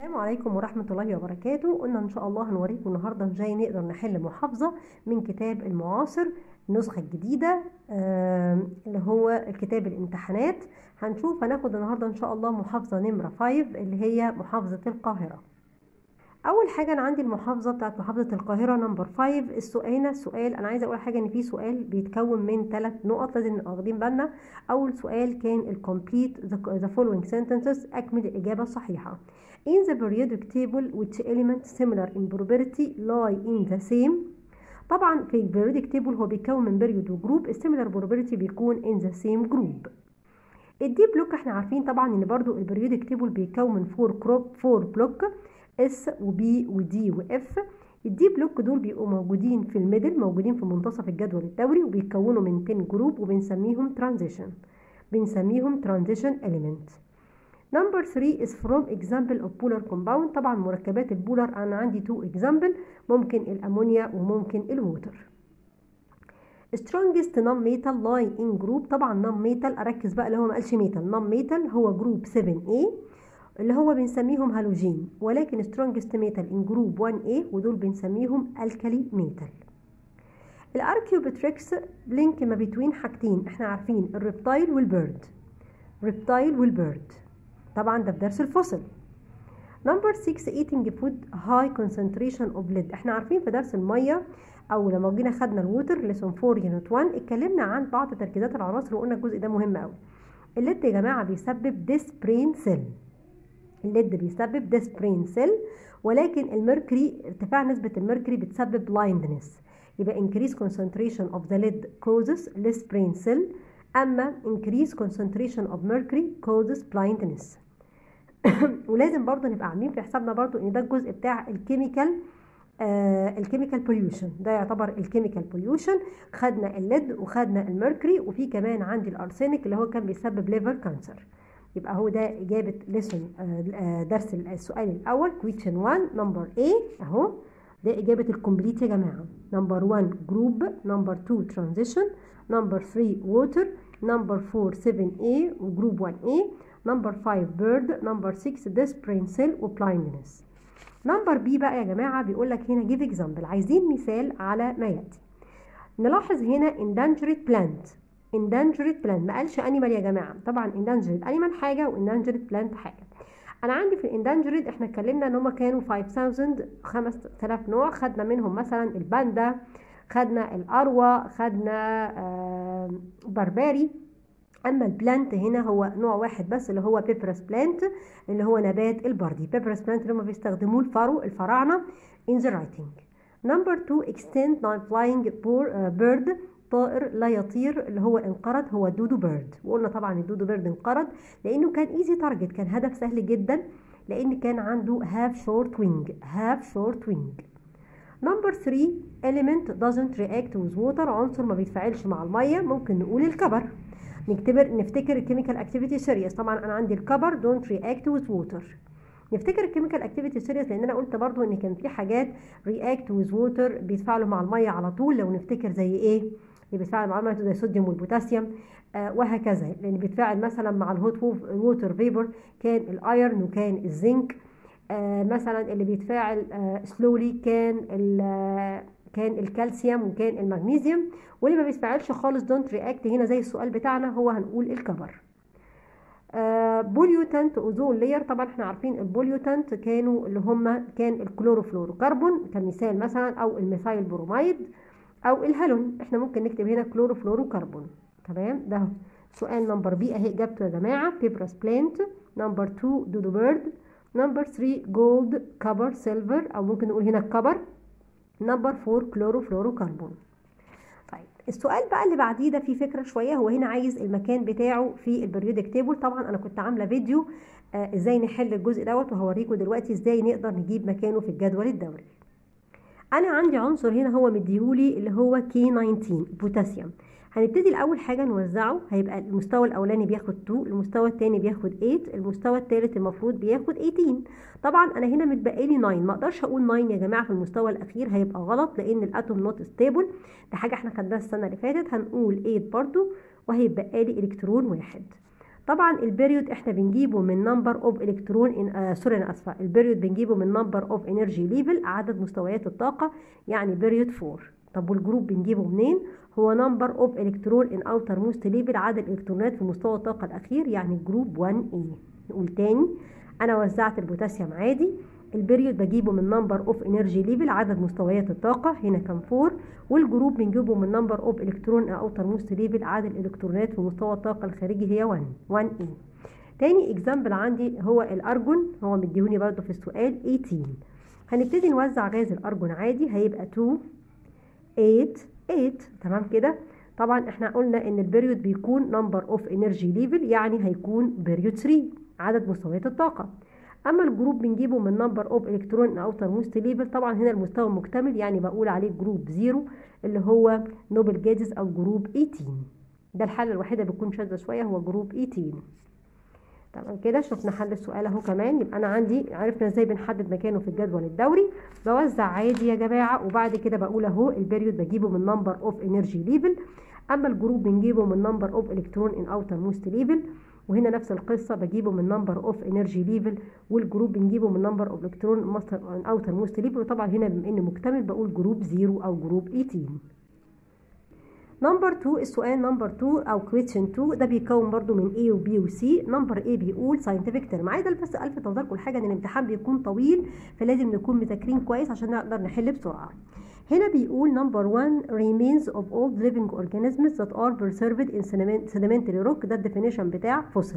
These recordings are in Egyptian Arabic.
السلام عليكم ورحمة الله وبركاته قلنا إن شاء الله هنوريكم النهاردة إزاي نقدر نحل محافظة من كتاب المعاصر النسخة الجديدة آه اللي هو كتاب الامتحانات هنشوف هناخد النهاردة إن شاء الله محافظة نمرة 5 اللي هي محافظة القاهرة أول حاجة أنا عندي المحافظة بتاعت محافظة القاهرة نمبر 5 السؤال هنا السؤال أنا عايزة أقول حاجة إن في سؤال بيتكون من ثلاث نقط لازم نبقى واخدين بالنا أول سؤال كان الكومبليت the following sentences أكمل الإجابة الصحيحة In the periodic table which elements similar in probability lie in the same طبعا في البريودك تيبل هو بيتكون من بيريود وجروب السيميلر probability بيكون in the same group الدي بلوك احنا عارفين طبعا ان برضو البريودك تيبل بيتكون من فور كروب فور بلوك اس وبي ودي واف الدي بلوك دول بيبقوا موجودين في الميدل موجودين في منتصف الجدول الدوري وبيتكونوا من 10 جروب وبنسميهم ترانزيشن بنسميهم ترانزيشن element نمبر 3 is from example of polar compound طبعا مركبات البولر انا عندي 2 example ممكن الامونيا وممكن الووتر strongest non metal lie in group طبعا non metal اركز بقى اللي هو ما قالش metal non metal هو جروب 7A اللي هو بنسميهم هالوجين ولكن strongest metal in group 1A ودول بنسميهم الكالي metal الاركيوبتريكس لينك ما بين حاجتين احنا عارفين الريبتايل والبيرد ريبتايل والبيرد طبعا ده في درس الفصل نمبر 6 eating food high concentration of lead احنا عارفين في درس الميه او لما جينا خدنا الووتر ليسون 4 يونت 1 اتكلمنا عن بعض تركيزات العناصر وقلنا الجزء ده مهم قوي الليد يا جماعه بيسبب ديسبرين سيل الليد بيسبب ديسبرين سيل ولكن الميركوري ارتفاع نسبه الميركوري بتسبب بلايندنس يبقى increase concentration of the lead causes less brain cell اما increase concentration of mercury causes blindness ولازم برضو نبقى عاملين في حسابنا برضو ان ده الجزء بتاع الكيميكال آه الكيميكال بوليوشن ده يعتبر الكيميكال بوليوشن خدنا الليد وخدنا الميركوري وفي كمان عندي الارسينيك اللي هو كان بيسبب ليفر كانسر يبقى هو ده اجابه ليسون آه درس السؤال الاول كويشن 1 نمبر A اهو ده اجابه الكومبليت يا جماعه نمبر 1 جروب نمبر 2 ترانزيشن نمبر 3 ووتر نمبر 4 7A وجروب 1A نمبر 5 بيرد نمبر 6 ديسبرين سيل وبلايندنس نمبر بي بقى يا جماعه بيقول لك هنا جيف اكزامبل عايزين مثال على ما ياتي نلاحظ هنا endangered plant endangered plant ما قالش انيمال يا جماعه طبعا endangered animal حاجه وendangered plant حاجه انا عندي في الاندانجرد احنا اتكلمنا ان هم كانوا 5000 5000 نوع خدنا منهم مثلا الباندا خدنا الاروى خدنا آه بربري اما البلانت هنا هو نوع واحد بس اللي هو بيبرس بلانت اللي هو نبات البردي بيبرس بلانت اللي هم بيستخدموه الفرو الفراعنه in the writing number 2 extend non flying bird طائر لا يطير اللي هو انقرض هو الدودو بيرد وقلنا طبعا الدودو بيرد انقرض لانه كان ايزي تارجت كان هدف سهل جدا لان كان عنده هاف شورت وينج هاف شورت وينج نمبر 3 element doesn't react with water عنصر ما بيتفاعلش مع الميه ممكن نقول الكبر نكتبر نفتكر الكيميكال اكتيفيتي سيريس طبعا انا عندي الكبر دونت رياكت وذ ووتر نفتكر الكيميكال اكتيفيتي سيريس لان انا قلت برضو ان كان في حاجات رياكت وذ ووتر بيتفاعلوا مع الميه على طول لو نفتكر زي ايه اللي بيتفاعل مع الميه زي الصوديوم والبوتاسيوم آه وهكذا لان بيتفاعل مثلا مع الهوت ووتر فيبر كان الايرن وكان الزنك آه مثلا اللي بيتفاعل آه سلولي كان كان الكالسيوم وكان المغنيسيوم واللي ما بيتفاعلش خالص دونت رياكت هنا زي السؤال بتاعنا هو هنقول الكبر آه بوليوتانت اوزون لير طبعا احنا عارفين البوليوتانت كانوا اللي هم كان الكلوروفلوروكربون كمثال مثلا او الميثايل بروميد او الهالون احنا ممكن نكتب هنا كلوروفلوروكربون تمام ده سؤال نمبر بي اهي اجابته يا جماعه بيبرس بلانت نمبر 2 دودو بيرد نمبر 3 جولد كبر سيلفر او ممكن نقول هنا الكبر نمبر 4 كلوروفلوروكربون طيب السؤال بقى اللي بعديه ده فيه فكره شويه هو هنا عايز المكان بتاعه في البريودك تيبل طبعا انا كنت عامله فيديو آه ازاي نحل الجزء دوت وهوريكم دلوقتي ازاي نقدر نجيب مكانه في الجدول الدوري انا عندي عنصر هنا هو مديهولي اللي هو كي 19 بوتاسيوم هنبتدي الاول حاجه نوزعه هيبقى المستوى الاولاني بياخد 2 المستوى الثاني بياخد 8 المستوى الثالث المفروض بياخد 18 طبعا انا هنا متبقي لي 9 ما اقدرش اقول 9 يا جماعه في المستوى الاخير هيبقى غلط لان الاتوم نوت ستيبل ده حاجه احنا خدناها السنه اللي فاتت هنقول 8 برضو وهيبقى لي الكترون واحد طبعا البيريود احنا بنجيبه من نمبر اوف الكترون ان آه سوري انا اسفه البيريود بنجيبه من نمبر اوف انرجي ليفل عدد مستويات الطاقه يعني بيريود 4 طب والجروب بنجيبه منين هو نمبر اوف الكترون ان اوتر موست ليفل عدد الالكترونات في مستوى الطاقه الاخير يعني جروب 1 اي نقول تاني انا وزعت البوتاسيوم عادي البريود بجيبه من نمبر اوف انرجي ليفل عدد مستويات الطاقه هنا كان 4 والجروب بنجيبه من نمبر اوف الكترون اوتر موست ليفل عدد الالكترونات في مستوى الطاقه الخارجي هي 1 1 اي تاني اكزامبل عندي هو الارجون هو مديهوني برضه في السؤال 18 هنبتدي نوزع غاز الارجون عادي هيبقى 2 8 8 تمام كده طبعا احنا قلنا ان البريود بيكون نمبر اوف انرجي ليفل يعني هيكون بريود 3 عدد مستويات الطاقه اما الجروب بنجيبه من نمبر اوف الكترون اوتر موست ليفل طبعا هنا المستوى مكتمل يعني بقول عليه جروب زيرو اللي هو نوبل جازز او جروب 18 ده الحاله الوحيده بتكون شاذه شويه هو جروب 18 تمام كده شفنا حل السؤال اهو كمان يبقى انا عندي عرفنا ازاي بنحدد مكانه في الجدول الدوري بوزع عادي يا جماعه وبعد كده بقول اهو البيريود بجيبه من نمبر اوف انرجي ليفل اما الجروب بنجيبه من نمبر اوف الكترون ان اوتر موست ليفل وهنا نفس القصة بجيبه من نمبر اوف انرجي ليفل والجروب بنجيبه من نمبر اوف الكترون ماستر اوتر موست ليفل وطبعا هنا بما انه مكتمل بقول جروب 0 او جروب 18 نمبر 2 السؤال نمبر 2 او كويستشن 2 ده بيكون برضو من A و B و C نمبر A بيقول scientific term عايزه بس الفت نظركم لحاجه ان الامتحان بيكون طويل فلازم نكون مذاكرين كويس عشان نقدر نحل بسرعه هنا بيقول number one remains of all living organisms that are preserved in sedimentary rock ده الديفينيشن بتاع fossil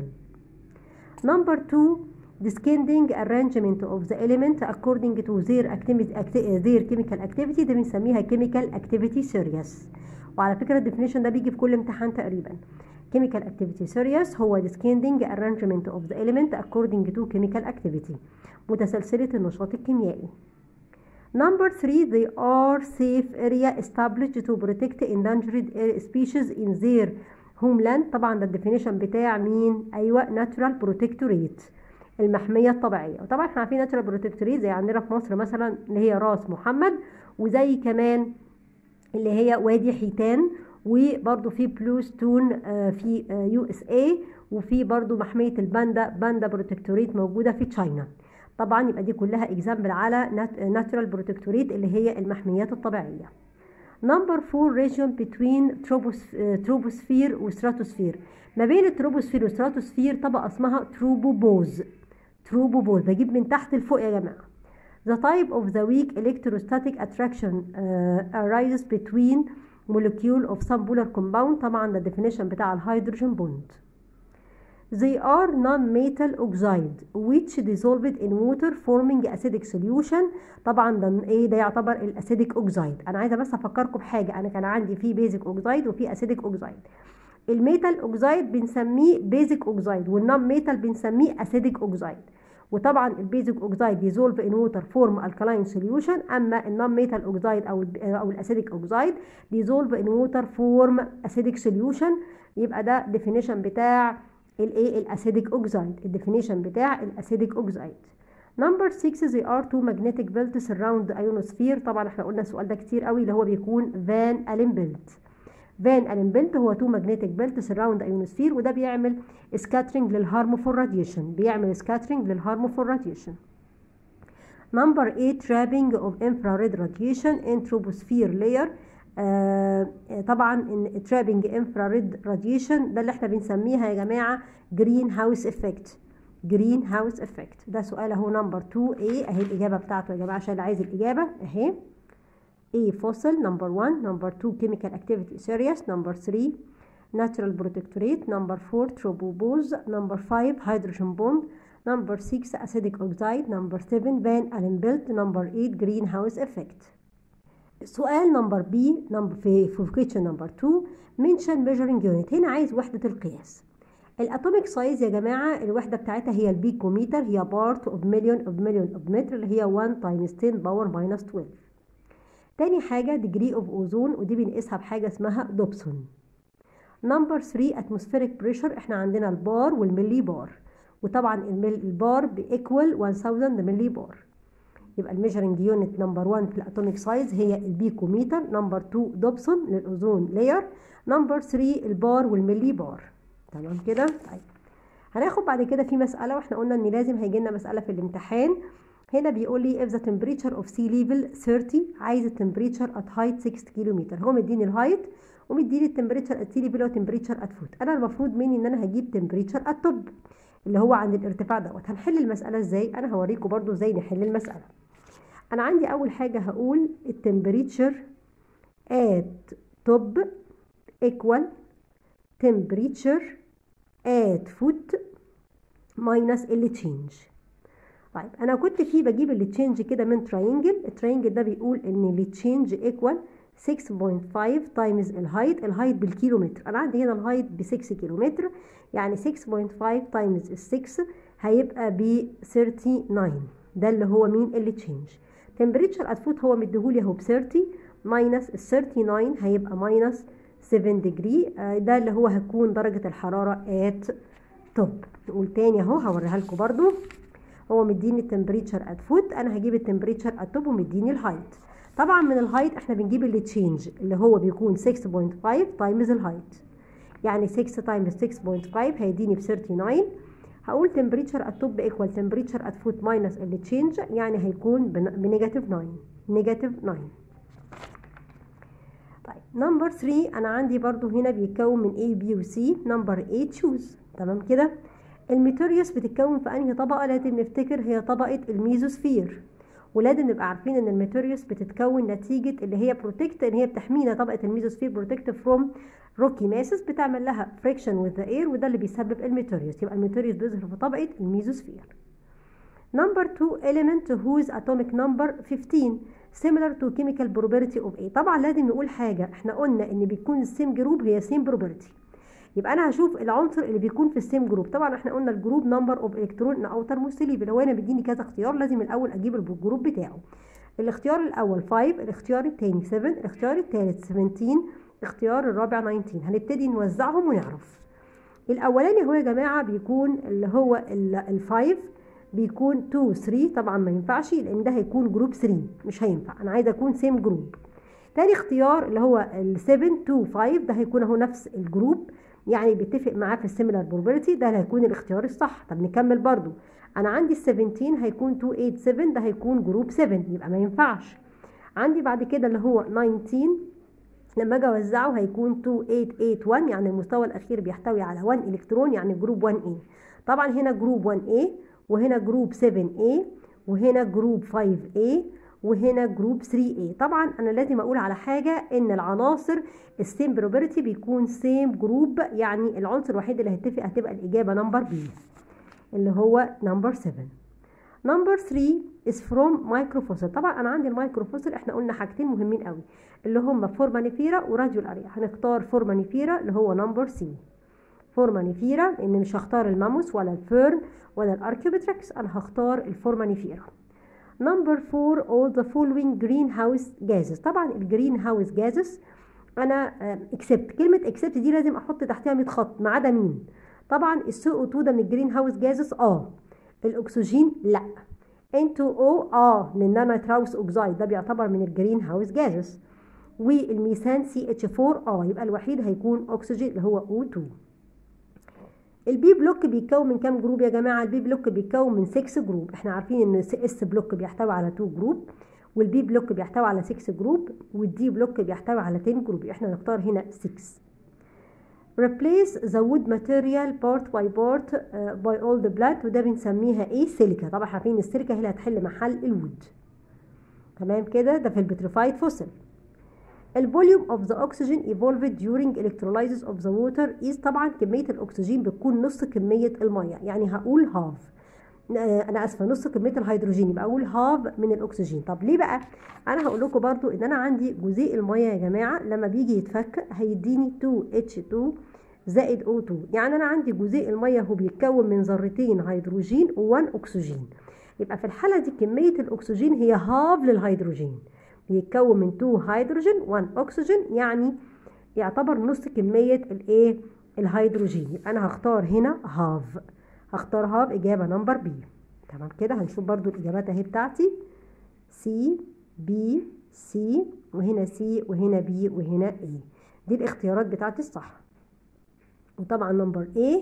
number two descending arrangement of the element according to their activity their chemical activity ده بنسميها chemical activity series وعلى فكرة الديفينيشن ده بيجي في كل امتحان تقريبا chemical activity series هو descending arrangement of the element according to chemical activity متسلسلة النشاط الكيميائي Number three, they are safe area established to protect endangered species in their homeland. طبعا ده الديفينيشن بتاع مين؟ أيوة natural protectorate المحمية الطبيعية. وطبعا احنا عارفين natural protectorate زي عندنا في مصر مثلا اللي هي راس محمد وزي كمان اللي هي وادي حيتان وبرضه في بلو ستون في يو اس اي وفي برضه محمية الباندا باندا بروتكتوريت موجودة في تشاينا. طبعا يبقى دي كلها اكزامبل على ناتشورال بروتكتوريت اللي هي المحميات الطبيعيه نمبر 4 ريجن بتوين تروبوسفير وستراتوسفير ما بين التروبوسفير والستراتوسفير طبقه اسمها تروبوبوز تروبوبوز بجيب من تحت لفوق يا جماعه The type of the weak electrostatic attraction uh, arises between molecule of some polar compound طبعا ده definition بتاع الهيدروجين بوند They are non-metal oxide which dissolved in water forming acidic solution طبعا ده ايه ده يعتبر الاسيديك اوكسايد انا عايزه بس افكركم بحاجه انا كان عندي في بيزك اوكسايد وفي اسيديك اوكسايد الميتال اوكسايد بنسميه بيزك اوكسايد والنون ميتال بنسميه اسيديك اوكسايد وطبعا البيزك اوكسايد ديزولف ان ووتر فورم الكالاين سوليوشن اما النون ميتال اوكسايد او ال او الاسيديك اوكسايد ديزولف ان ووتر فورم اسيديك سوليوشن يبقى ده ديفينيشن بتاع الايه الاسيديك اوكسايد الديفينيشن بتاع الاسيديك اوكسايد نمبر 6 they are two magnetic belts around the ionosphere طبعا احنا قلنا السؤال ده كتير قوي اللي هو بيكون فان الين بيلت فان الين بيلت هو تو magnetic belts around the ionosphere وده بيعمل سكاترينج للهارمفول راديشن بيعمل سكاترينج للهارمفول راديشن نمبر 8 trapping of infrared radiation in troposphere layer آه طبعا ترابنج انفراريد راديشن ده اللي احنا بنسميها يا جماعه جرين هاوس افكت جرين هاوس افكت ده سؤال اهو نمبر 2 ايه اهي الاجابه بتاعته يا جماعه عشان اللي عايز الاجابه اهي A fossil number 1 number 2 chemical activity series number 3 natural protectorate number 4 tropopause number 5 hydrogen bond number 6 acidic oxide number 7 van allen belt number 8 greenhouse effect سؤال نمبر بي نمبر في في كويشن نمبر 2 منشن ميجرنج يونت هنا عايز وحده القياس الاتوميك سايز يا جماعه الوحده بتاعتها هي البيكوميتر هي بارت اوف مليون اوف مليون اوف متر اللي هي 1 تايمز 10 باور ماينس 12 تاني حاجه ديجري اوف اوزون ودي بنقيسها بحاجه اسمها دوبسون نمبر 3 اتموسفيريك بريشر احنا عندنا البار والملي بار وطبعا البار بيكوال 1000 ملي بار يبقى الميجرنج يونت نمبر 1 في الاتوميك سايز هي البيكوميتر نمبر 2 دوبسون للاوزون لاير نمبر 3 البار والملي بار تمام كده طيب هناخد بعد كده في مسألة واحنا قلنا ان لازم هيجي لنا مسألة في الامتحان هنا بيقول لي if the temperature of sea level 30 عايز التمبريتشر at height 6 كيلومتر هو مديني الهايت ومديني التمبريتشر at sea level وتمبريتشر at foot انا المفروض مني ان انا هجيب تمبريتشر at top اللي هو عند الارتفاع دوت هنحل المسألة ازاي انا هوريكم برضو ازاي نحل المسألة انا عندي اول حاجة هقول التمبريتشر at top equal temperature at foot minus ال change طيب انا كنت فيه بجيب ال change كده من تراينجل التراينجل ده بيقول ان ال change equal 6.5 تايمز الهايت الهايت بالكيلومتر انا عندي هنا الهايت ب 6 كيلومتر يعني 6.5 تايمز ال 6 هيبقى ب 39 ده اللي هو مين اللي تشينج تمبريتشر ات فوت هو مديهولي اهو ب 30 ماينس ال 39 هيبقى ماينس 7 ديجري ده اللي هو هتكون درجة الحرارة ات توب نقول تاني اهو هوريها لكم برضو هو مديني التمبريتشر ات فوت انا هجيب التمبريتشر ات توب ومديني الهايت طبعا من الهايت احنا بنجيب اللي تشينج اللي هو بيكون 6.5 تايمز الهايت يعني 6 تايمز 6.5 هيديني ب 39 هقول تمبريتشر ات توب ايكوال تمبريتشر ات فوت ماينس اللي تشينج يعني هيكون بنيجاتيف 9 نيجاتيف 9 طيب نمبر 3 انا عندي برضو هنا بيتكون من A B و C نمبر 8 تشوز تمام كده الميتيريوس بتتكون في انهي طبقه لازم نفتكر هي طبقه الميزوسفير ولازم نبقى عارفين ان الميتيريوس بتتكون نتيجه اللي هي بروتكت اللي هي بتحمينا طبقه الميزوسفير بروتكت فروم روكي ماسس بتعمل لها فريكشن وذ ذا اير وده اللي بيسبب الميتيريوس يبقى الميتيريوس بيظهر في طبقه الميزوسفير نمبر 2 element whose atomic number 15 similar to chemical property of A طبعا لازم نقول حاجه احنا قلنا ان بيكون السيم جروب هي سيم بروبرتي يبقى انا هشوف العنصر اللي بيكون في السيم جروب طبعا احنا قلنا الجروب نمبر اوف الكترون ان اوتر موستليب لو انا بيديني كذا اختيار لازم الاول اجيب الجروب بتاعه الاختيار الاول 5 الاختيار الثاني 7 الاختيار الثالث 17 الاختيار الرابع 19 هنبتدي نوزعهم ونعرف الاولاني هو يا جماعه بيكون اللي هو ال5 بيكون 2 3 طبعا ما ينفعش لان ده هيكون جروب 3 مش هينفع انا عايزه اكون سيم جروب تاني اختيار اللي هو ال 7 2 5 ده هيكون اهو نفس الجروب يعني بيتفق معاه في السيميلار بروبابيلتي ده اللي هيكون الاختيار الصح طب نكمل برضو انا عندي ال 17 هيكون 287 ده هيكون جروب 7 يبقى ما ينفعش عندي بعد كده اللي هو 19 لما اجي اوزعه هيكون 2881 يعني المستوى الاخير بيحتوي على 1 الكترون يعني جروب 1 a طبعا هنا جروب 1 a وهنا جروب 7 a وهنا جروب 5 a وهنا جروب 3A طبعا انا لازم اقول على حاجه ان العناصر السيم بروبرتي بيكون سيم جروب يعني العنصر الوحيد اللي هيتفق هتبقى الاجابه نمبر بي اللي هو نمبر 7 نمبر 3 is from مايكروفوسل طبعا انا عندي المايكروفوسل احنا قلنا حاجتين مهمين قوي اللي هم فورمانيفيرا وراديول اريا هنختار فورمانيفيرا اللي هو نمبر سي فورمانيفيرا لان مش هختار الماموس ولا الفيرن ولا الاركيوبتريكس انا هختار الفورمانيفيرا نمبر 4 all the following greenhouse gases طبعا الجرين هاوس جازز انا اكسبت كلمه اكسبت دي لازم احط تحتها 100 خط ما عدا مين طبعا السي او 2 ده من الجرين هاوس جازز اه الاكسجين لا N2O اه لان نيتراوس اوكسايد ده بيعتبر من الجرين هاوس جازز والميثان CH4 اه يبقى الوحيد هيكون اكسجين اللي هو O2 البي بلوك بيتكون من كام جروب يا جماعه البي بلوك بيتكون من 6 جروب احنا عارفين ان اس بلوك بيحتوي على 2 جروب والبي بلوك بيحتوي على 6 جروب والدي بلوك بيحتوي على 10 جروب احنا نختار هنا 6 replace the wood material part by part uh, by all the blood وده بنسميها ايه سيليكا طبعا عارفين السيليكا هي اللي هتحل محل الوود تمام كده ده في البتريفايد فوسل الفوليوم اوف ذا اوكسجين evolved during electrolysis of the water is طبعا كميه الاكسجين بتكون نص كميه الميه يعني هقول هاف انا اسفه نص كميه الهيدروجين يبقى اقول هاف من الاكسجين طب ليه بقى انا هقول لكم برضو ان انا عندي جزيء الميه يا جماعه لما بيجي يتفك هيديني 2H2 زائد O2 يعني انا عندي جزيء الميه هو بيتكون من ذرتين هيدروجين و1 اكسجين يبقى في الحاله دي كميه الاكسجين هي هاف للهيدروجين بيتكون من 2 هيدروجين 1 اكسجين يعني يعتبر نص كميه الايه الهيدروجين يبقى انا هختار هنا هاف هختار هاف اجابه نمبر بي تمام كده هنشوف برضو الاجابات اهي بتاعتي سي بي سي وهنا سي وهنا بي وهنا اي دي الاختيارات بتاعتي الصح وطبعا نمبر A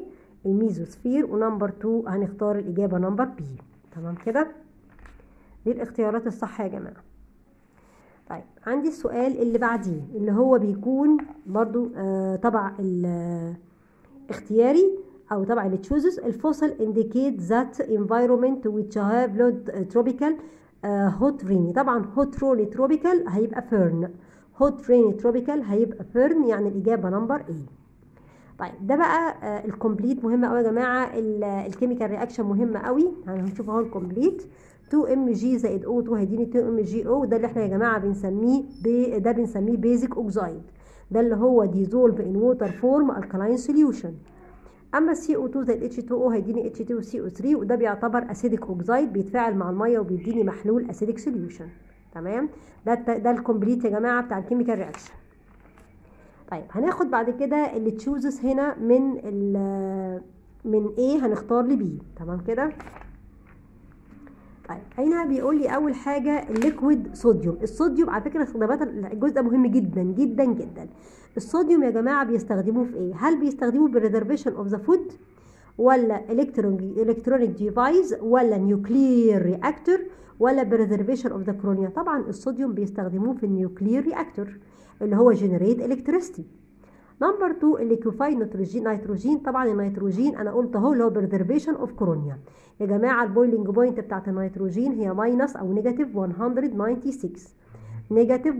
الميزوسفير ونمبر 2 هنختار الإجابة نمبر بي تمام كده دي الاختيارات الصح يا جماعة طيب عندي السؤال اللي بعديه اللي هو بيكون برضو آه طبع الاختياري او طبعا اللي تشوزز الفوسل indicate that environment which have low tropical uh, hot rainy طبعا hot rainy tropical هيبقى fern hot rainy tropical هيبقى fern يعني الإجابة نمبر A طيب ده بقى آه الكومبليت مهم قوي يا جماعة الكيميكال رياكشن مهم قوي هنشوف اهو الكومبليت 2 ام جي زائد او 2 هيديني 2 ام جي او ده اللي احنا يا جماعة بنسميه بي ده بنسميه بيزك اوكسايد ده اللي هو ديزولف ان ووتر فورم الكلاين سوليوشن اما السي او 2 زائد اتش 2 او هيديني اتش 2 سي او 3 وده بيعتبر اسيدك اوكسايد بيتفاعل مع الميه وبيديني محلول اسيدك سوليوشن تمام ده ده الكومبليت يا جماعه بتاع الكيميكال رياكشن طيب هناخد بعد كده اللي تشوزز هنا من ال من A هنختار ل B تمام كده طيب هنا بيقول لي اول حاجه الليكويد صوديوم الصوديوم على فكره استخدامات الجزء ده مهم جدا جدا جدا الصوديوم يا جماعه بيستخدموه في ايه هل بيستخدموه بالريزرفيشن اوف ذا فود ولا الكترونيك ديفايس ولا نيوكلير رياكتور ولا بريزرفيشن اوف ذا كرونيا طبعا الصوديوم بيستخدموه في النيوكلير رياكتور اللي هو جنريت الكتريستي نمبر 2 الليكوفاي نيتروجين نيتروجين طبعا النيتروجين انا قلت اهو اللي هو بريزرفيشن اوف كرونيا يا جماعه البويلنج بوينت بتاعت النيتروجين هي ماينس او نيجاتيف 196 نيجاتيف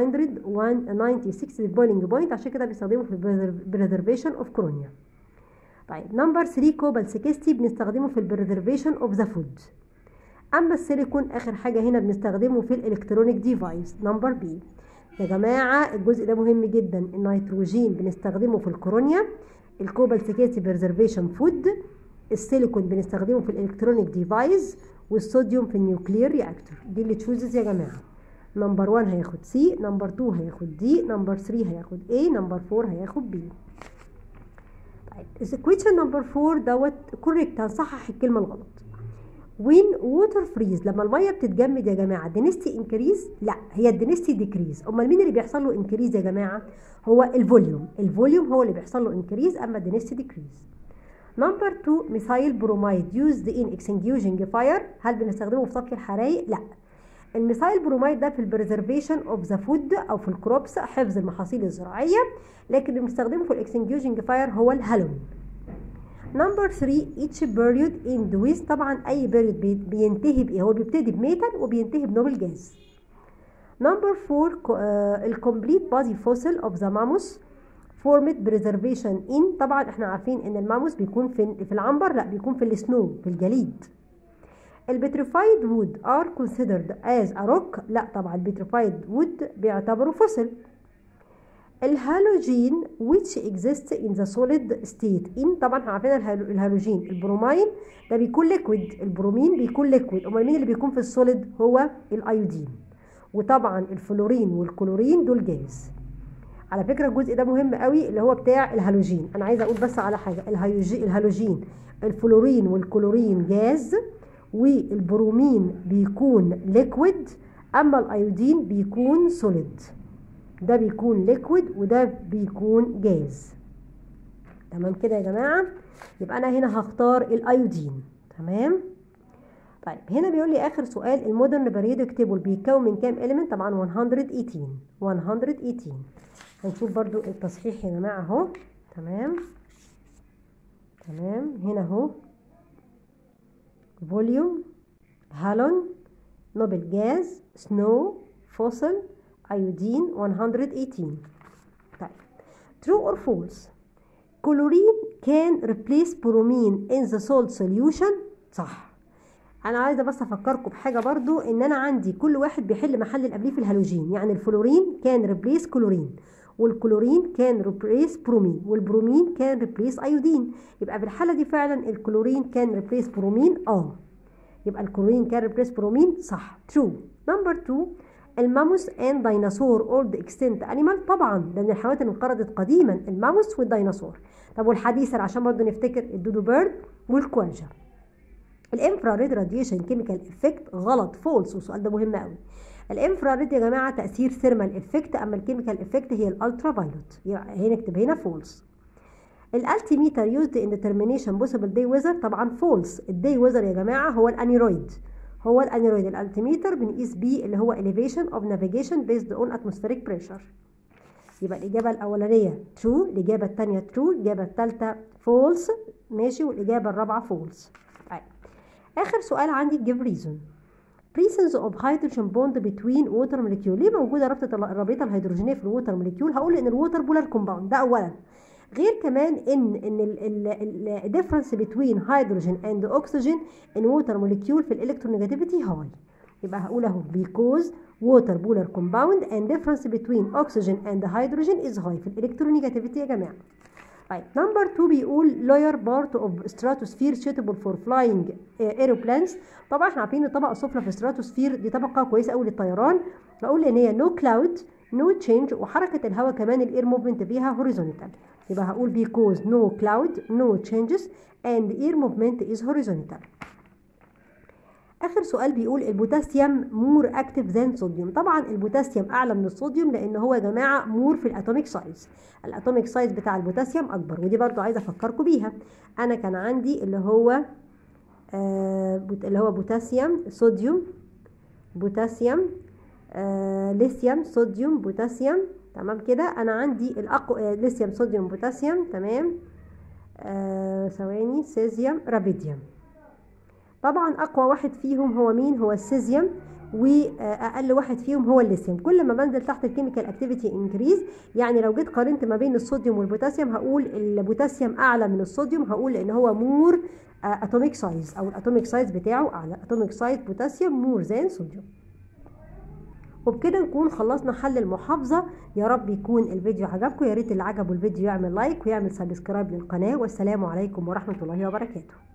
196 البويلنج بوينت عشان كده بيستخدمه في البريزرفيشن اوف كرونيا طيب نمبر 3 كوبال 60 بنستخدمه في البريزرفيشن اوف ذا فود اما السيليكون اخر حاجه هنا بنستخدمه في الالكترونيك ديفايس نمبر بي يا جماعه الجزء ده مهم جدا النيتروجين بنستخدمه في الكورونيا الكوبال 60 بريزرفيشن فود السيليكون بنستخدمه في الالكترونيك ديفايس والصوديوم في النيوكلير رياكتور دي اللي تشوزز يا جماعه نمبر 1 هياخد سي نمبر 2 هياخد دي نمبر 3 هياخد A نمبر 4 هياخد B طيب question نمبر 4 دوت كوريكت هنصحح الكلمه الغلط وين ووتر فريز لما الميه بتتجمد يا جماعه دينستي انكريز لا هي الدينستي ديكريز امال مين اللي بيحصل له انكريز يا جماعه هو الفوليوم الفوليوم هو اللي بيحصل له انكريز اما الدينستي ديكريز نمبر 2 ميثايل برومايد يوزد ان اكسنجيوجنج فاير هل بنستخدمه في طفي الحرايق لا الميثايل برومايد ده في البريزرفيشن اوف ذا فود او في الكروبس حفظ المحاصيل الزراعيه لكن اللي بنستخدمه في الاكسنجيوجنج فاير هو الهالون نمبر 3 each period end with طبعا اي period بينتهي بايه هو بيبتدي بميتال وبينتهي بنوبل جاز نمبر 4 الكومبليت بادي فوسيل اوف ذا ماموس فورمت بريزرفيشن ان طبعا احنا عارفين ان الماموس بيكون في في العنبر لا بيكون في السنو في الجليد البتريفايد وود ار كونسيدرد از ا روك لا طبعا البتريفايد وود بيعتبروا فوسيل الهالوجين which exists in the solid state in طبعا احنا عارفين الهالوجين البرومين ده بيكون ليكويد البرومين بيكون ليكويد امال مين اللي بيكون في السوليد هو الايودين وطبعا الفلورين والكلورين دول جاز على فكره الجزء ده مهم قوي اللي هو بتاع الهالوجين انا عايزه اقول بس على حاجه الهالوجين الفلورين والكلورين جاز والبرومين بيكون ليكويد اما الايودين بيكون سوليد ده بيكون ليكويد وده بيكون جاز تمام كده يا جماعه يبقى انا هنا هختار الايودين تمام طيب هنا بيقول لي اخر سؤال المودرن بريودك تيبل بيتكون من كام اليمنت طبعا 118 118 هنشوف برضو التصحيح يا جماعه اهو تمام تمام هنا اهو فوليوم هالون نوبل جاز سنو فوسل ايودين 118 طيب true or false كلورين can replace برومين in the salt solution صح انا عايزه بس افكركم بحاجه برضو ان انا عندي كل واحد بيحل محل اللي قبليه في الهالوجين يعني الفلورين كان ريبليس كلورين والكلورين كان ريبليس برومين والبرومين كان ريبليس ايودين يبقى في الحاله دي فعلا الكلورين كان ريبليس برومين اه يبقى الكلورين كان ريبليس برومين صح ترو نمبر 2 الماموس اند ديناصور اولد اكستنت انيمال طبعا ده من الحيوانات اللي انقرضت قديما الماموس والديناصور طب والحديثه عشان برضه نفتكر الدودو بيرد والكوانجا الانفراريد راديشن كيميكال افكت غلط فولس والسؤال ده مهم قوي الانفراريد يا جماعه تاثير ثيرمال افكت اما الكيميكال افكت هي الالترا فايلوت يعني هنا نكتب هنا فولس الالتيميتر يوزد ان determination possible day weather طبعا فولس الداي ويذر يا جماعه هو الانيرويد هو الانيرويد الالتيميتر بنقيس بيه اللي هو elevation of navigation based on atmospheric pressure يبقى الإجابة الأولانية true الإجابة الثانية true الإجابة الثالثة false ماشي والإجابة الرابعة false طيب آخر سؤال عندي give reason presence of hydrogen bond between water molecule ليه موجودة رابطة الرابطة الهيدروجينية في الووتر موليكيول هقول إن الووتر بولار كومباوند ده أولا غير كمان ان ان ال difference between hydrogen and oxygen in water molecule في الالكترونيجاتيفيتي هاي يبقى هقول اهو because water polar compound and difference between oxygen and hydrogen is high في الالكترونيجاتيفيتي يا جماعه طيب نمبر 2 بيقول lower part of stratosphere suitable for flying aeroplanes طبعا احنا عارفين ان الطبقه السفلى في الستراتوسفير دي طبقه كويسه قوي للطيران فاقول ان هي no cloud no change وحركه الهواء كمان الاير موفمنت فيها horizontal يبقى هقول because no cloud no changes and air movement is horizontal اخر سؤال بيقول البوتاسيوم مور اكتف ذان صوديوم طبعا البوتاسيوم اعلى من الصوديوم لان هو يا جماعه مور في الاتوميك سايز الاتوميك سايز بتاع البوتاسيوم اكبر ودي برضو عايزه افكركم بيها انا كان عندي اللي هو آه اللي هو بوتاسيوم صوديوم بوتاسيوم آه ليثيوم صوديوم بوتاسيوم تمام كده انا عندي الاقوى آه ليثيوم صوديوم بوتاسيوم تمام ثواني سيزيوم رابيديوم طبعا اقوى واحد فيهم هو مين هو السيزيوم واقل واحد فيهم هو الليثيوم كل ما بنزل تحت الكيميكال اكتيفيتي انكريز يعني لو جيت قارنت ما بين الصوديوم والبوتاسيوم هقول البوتاسيوم اعلى من الصوديوم هقول لان هو مور اتوميك سايز او الاتوميك سايز بتاعه اعلى اتوميك سايز بوتاسيوم مور ذان صوديوم وبكده نكون خلصنا حل المحافظة يا رب يكون الفيديو عجبكم يا ريت اللي عجبه الفيديو يعمل لايك ويعمل سبسكرايب للقناة والسلام عليكم ورحمة الله وبركاته